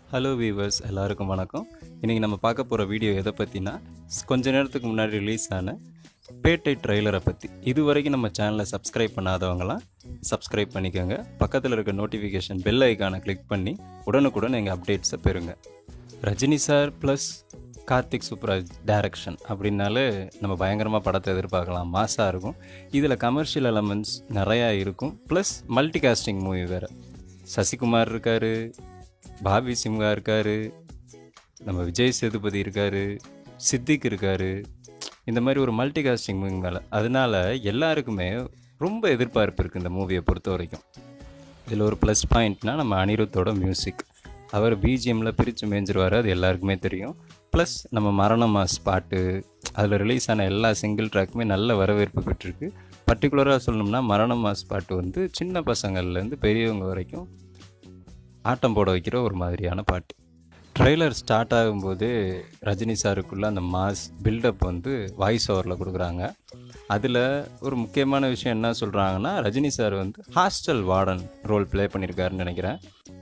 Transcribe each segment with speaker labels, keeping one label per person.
Speaker 1: hello viewers எல்லாருக்கும் வணக்கம் இன்றைக்கி நம்ம பார்க்க போகிற வீடியோ எதை பற்றினா கொஞ்ச நேரத்துக்கு முன்னாடி ரிலீஸ் ஆன பேட்டை ட்ரெய்லரை பற்றி இது வரைக்கும் நம்ம சேனலை சப்ஸ்கிரைப் பண்ணாதவங்களாம் சப்ஸ்கிரைப் பண்ணிக்கோங்க பக்கத்தில் இருக்க நோட்டிஃபிகேஷன் பெல் ஐக்கானை கிளிக் பண்ணி உடனுக்குடன் எங்கள் அப்டேட்ஸை பெறுங்க Rajini sir plus Karthik Subbaraj direction அப்படின்னாலே நம்ம பயங்கரமாக படத்தை எதிர்பார்க்கலாம் மாசாக இருக்கும் இதில் கமர்ஷியல் எலமெண்ட்ஸ் நிறையா இருக்கும் ப்ளஸ் மல்டி காஸ்டிங் மூவி வேறு சசிகுமார் இருக்கார் பாபி சிம்ஹா இருக்கார் நம்ம விஜய் சேதுபதி இருக்கார் சித்திக் இருக்கார் இந்த மாதிரி ஒரு மல்டி காஸ்டிங் மூவி மேலே அதனால எல்லாருக்குமே ரொம்ப எதிர்பார்ப்பு இருக்குது இந்த மூவியை பொறுத்த வரைக்கும் இதில் ஒரு ப்ளஸ் பாயிண்ட்னா நம்ம அனிருத்தோட மியூசிக் அவர் பிஜிஎம்மில் பிரித்து மேய்ஞ்சிருவார் அது எல்லாருக்குமே தெரியும் ப்ளஸ் நம்ம மரண மாஸ் பாட்டு அதில் ரிலீஸ் ஆன எல்லா சிங்கிள் ட்ராக்குமே நல்ல வரவேற்பு பெற்றிருக்கு பர்டிகுலராக சொல்லணும்னா மரண மாஸ் பாட்டு வந்து சின்ன பசங்கள்லேருந்து பெரியவங்க வரைக்கும் ஆட்டம் போட வைக்கிற ஒரு மாதிரியான பாட்டு ட்ரெய்லர் ஸ்டார்ட் ஆகும்போது ரஜினி சாருக்குள்ளே அந்த மாஸ் பில்டப் வந்து வாய்ஸ் ஓவரில் கொடுக்குறாங்க அதில் ஒரு முக்கியமான விஷயம் என்ன சொல்கிறாங்கன்னா ரஜினி சார் வந்து ஹாஸ்டல் வார்டன் ரோல் ப்ளே பண்ணியிருக்காருன்னு நினைக்கிறேன்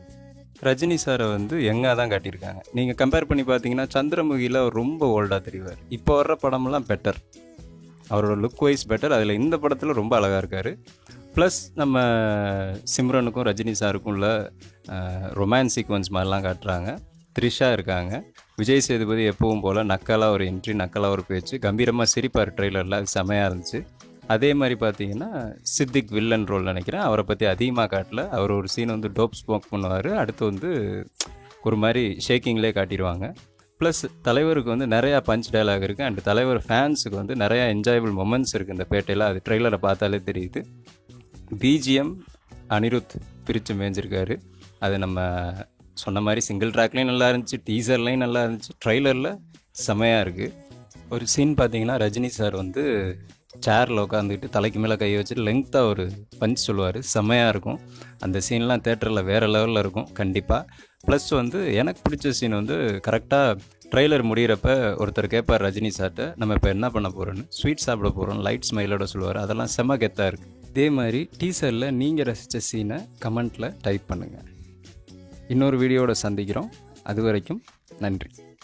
Speaker 1: ரஜினி சாரை வந்து யங்காக தான் காட்டியிருக்காங்க நீங்கள் கம்பேர் பண்ணி பார்த்தீங்கன்னா சந்திரமுகியில் அவர் ரொம்ப ஓல்டாக தெரிவார் இப்போ வர்ற படமெல்லாம் பெட்டர் அவரோட லுக் வைஸ் பெட்டர் அதில் இந்த படத்தில் ரொம்ப அழகாக இருக்கார் ப்ளஸ் நம்ம சிம்ரனுக்கும் ரஜினி சாருக்கும் உள்ள ரொமான்ஸ் சீக்வன்ஸ் மாதிரிலாம் காட்டுறாங்க த்ரிஷா இருக்காங்க விஜய் சேதுபதி எப்பவும் போல் நக்கலாக ஒரு என்ட்ரி நக்கலாக ஒரு பேச்சு கம்பீரமாக சிரிப்பார் ட்ரெய்லரில் அது செமையாக இருந்துச்சு அதே மாதிரி பார்த்தீங்கன்னா சித்திக் வில்லன் ரோல் நினைக்கிறேன் அவரை பற்றி அதிகமாக காட்டல அவர் ஒரு சீன் வந்து டோப் ஸ்மோக் பண்ணுவார் அடுத்து வந்து ஒரு மாதிரி ஷேக்கிங்லேயே காட்டிடுவாங்க ப்ளஸ் தலைவருக்கு வந்து நிறையா பஞ்ச் டைலாக் இருக்குது அண்ட் தலைவர் ஃபேன்ஸுக்கு வந்து நிறையா என்ஜாயபிள் மொமெண்ட்ஸ் இருக்குது இந்த பேட்டையில் அது ட்ரெய்லரை பார்த்தாலே தெரியுது பிஜிஎம் அனிருத் பிரித்து மேய்ஞ்சிருக்காரு அது நம்ம சொன்ன மாதிரி சிங்கிள் ட்ராக்லேயும் நல்லா இருந்துச்சு டீசர்லேயும் நல்லா இருந்துச்சு ட்ரெய்லரில் செமையாக இருக்குது ஒரு சீன் பார்த்தீங்கன்னா ரஜினி சார் வந்து சேரில் உட்காந்துக்கிட்டு தலைக்கு மேலே கை வச்சுட்டு லெங்க்த்தாக ஒரு பஞ்ச் சொல்லுவார் செம்மையாக இருக்கும் அந்த சீன்லாம் தேட்டரில் வேறு லெவலில் இருக்கும் கண்டிப்பாக ப்ளஸ் வந்து எனக்கு பிடிச்ச சீன் வந்து கரெக்டாக ட்ரெய்லர் முடிகிறப்ப ஒருத்தர் கேட்பார் ரஜினி சார்ட்ட நம்ம இப்போ என்ன பண்ண போகிறோன்னு ஸ்வீட் சாப்பிட போகிறோம் லைட் ஸ்மைலோட சொல்லுவார் அதெல்லாம் செம்ம கெத்தாக இருக்குது இதே மாதிரி டீசரில் நீங்கள் ரசித்த சீனை கமெண்ட்டில் டைப் பண்ணுங்கள் இன்னொரு வீடியோவோட சந்திக்கிறோம் அது வரைக்கும் நன்றி